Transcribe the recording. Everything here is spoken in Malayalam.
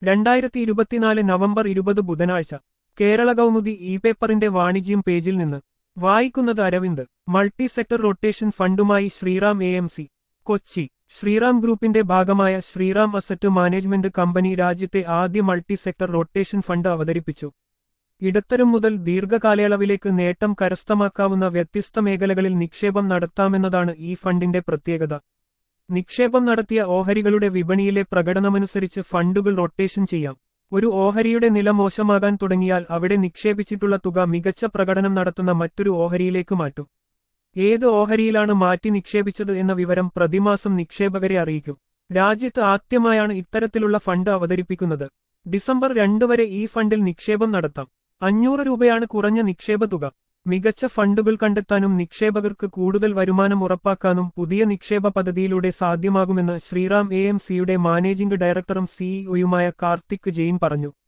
രണ്ടായിരത്തി ഇരുപത്തിനാല് നവംബർ ഇരുപത് ബുധനാഴ്ച കേരള കൗമുദി ഇ പേപ്പറിന്റെ വാണിജ്യം പേജിൽ നിന്ന് വായിക്കുന്നത് അരവിന്ദ് മൾട്ടി സെക്ടർ റൊട്ടേഷൻ ഫണ്ടുമായി Shriram A M C Kochi Shriram ഗ്രൂപ്പിന്റെ ഭാഗമായ ശ്രീറാം അസറ്റ് മാനേജ്മെന്റ് കമ്പനി രാജ്യത്തെ ആദ്യ മൾട്ടി സെക്ടർ റൊട്ടേഷൻ ഫണ്ട് അവതരിപ്പിച്ചു ഇടത്തരം മുതൽ ദീർഘകാലയളവിലേക്ക് നേട്ടം കരസ്ഥമാക്കാവുന്ന വ്യത്യസ്ത മേഖലകളിൽ നിക്ഷേപം നടത്താമെന്നതാണ് ഈ ഫണ്ടിന്റെ പ്രത്യേകത നിക്ഷേപം നടത്തിയ ഓഹരികളുടെ വിപണിയിലെ പ്രകടനമനുസരിച്ച് ഫണ്ടുകൾ റൊട്ടേഷൻ ചെയ്യാം ഒരു ഓഹരിയുടെ നില മോശമാകാൻ തുടങ്ങിയാൽ അവിടെ നിക്ഷേപിച്ചിട്ടുള്ള തുക മികച്ച പ്രകടനം നടത്തുന്ന മറ്റൊരു ഓഹരിയിലേക്ക് മാറ്റും ഏത് ഓഹരിയിലാണ് മാറ്റി നിക്ഷേപിച്ചത് എന്ന വിവരം പ്രതിമാസം നിക്ഷേപകരെ അറിയിക്കും രാജ്യത്ത് ആദ്യമായാണ് ഇത്തരത്തിലുള്ള ഫണ്ട് അവതരിപ്പിക്കുന്നത് ഡിസംബർ രണ്ട് വരെ ഈ ഫണ്ടിൽ നിക്ഷേപം നടത്താം അഞ്ഞൂറ് രൂപയാണ് കുറഞ്ഞ നിക്ഷേപ തുക മികച്ച ഫണ്ടുകൾ കണ്ടെത്താനും നിക്ഷേപകർക്ക് കൂടുതൽ വരുമാനം ഉറപ്പാക്കാനും പുതിയ നിക്ഷേപ പദ്ധതിയിലൂടെ സാധ്യമാകുമെന്ന് ശ്രീറാം എ എം സിയുടെ മാനേജിംഗ് ഡയറക്ടറും സിഇഒയുമായ കാർത്തിക് ജെയിൻ പറഞ്ഞു